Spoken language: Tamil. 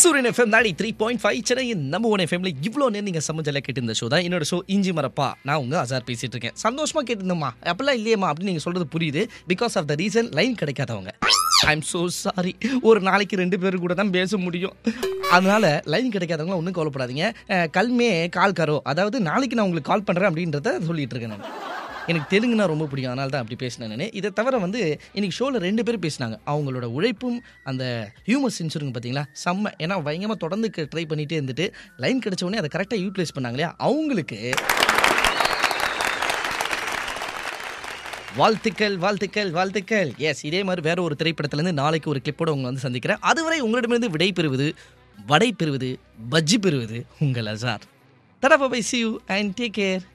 சூரியன் எஃப்எம் நாடி த்ரீ பாயிண்ட் ஃபைவ் சென்னை நம்ம ஒன் எஃப்எம்ல இவ்வளோ நேரம் நீங்கள் சமைச்சல கேட்டு இந்த ஷோ தான் என்னோட ஷோ இஞ்சி மரப்பா நான் உங்க அசார் பேசிட்டு இருக்கேன் சந்தோஷமா கேட்டிருந்தோம்மா அப்படிலாம் இல்லையம்மா அப்படின்னு நீங்கள் சொல்றது புரியுது because of the reason line கிடைக்காதவங்க ஐ எம் ஸோ சாரி ஒரு நாளைக்கு ரெண்டு பேரும் கூட தான் பேச முடியும் அதனால லைன் கிடைக்காதவங்க ஒன்றும் கவலைப்படாதீங்க அஹ், கல்மே கால் கரோ அதாவது நாளைக்கு நான் உங்களுக்கு கால் பண்ணுறேன் அப்படின்றத சொல்லிட்டு இருக்கேன் நான் எனக்கு தெலுங்குனா ரொம்ப பிடிக்கும் அதனால தான் அப்படி பேசினேன் நான் இதை தவிர வந்து இன்னைக்கு ஷோவில் ரெண்டு பேரும் பேசினாங்க அவங்களோட உழைப்பும் அந்த ஹியூமர் சென்ஸ் இருக்கு பார்த்தீங்களா செம்ம ஏன்னா பயங்கரமாக தொடர்ந்து ட்ரை பண்ணிகிட்டே இருந்துட்டு லைன் கிடைச்ச உடனே அதை கரெக்டாக யூட்டிலைஸ் பண்ணாங்க இல்லையா அவங்களுக்கு வாழ்த்துக்கள் வாழ்த்துக்கள் வாழ்த்துக்கள் எஸ் இதே மாதிரி வேற ஒரு திரைப்படத்திலேருந்து நாளைக்கு ஒரு கிளிப்போட உங்களை வந்து சந்திக்கிறேன் அதுவரை உங்களிடமிருந்து விடை பெறுவது வடை பெறுவது பஜ்ஜி பெறுவது உங்கள் அசார் தடவை bye see you and take care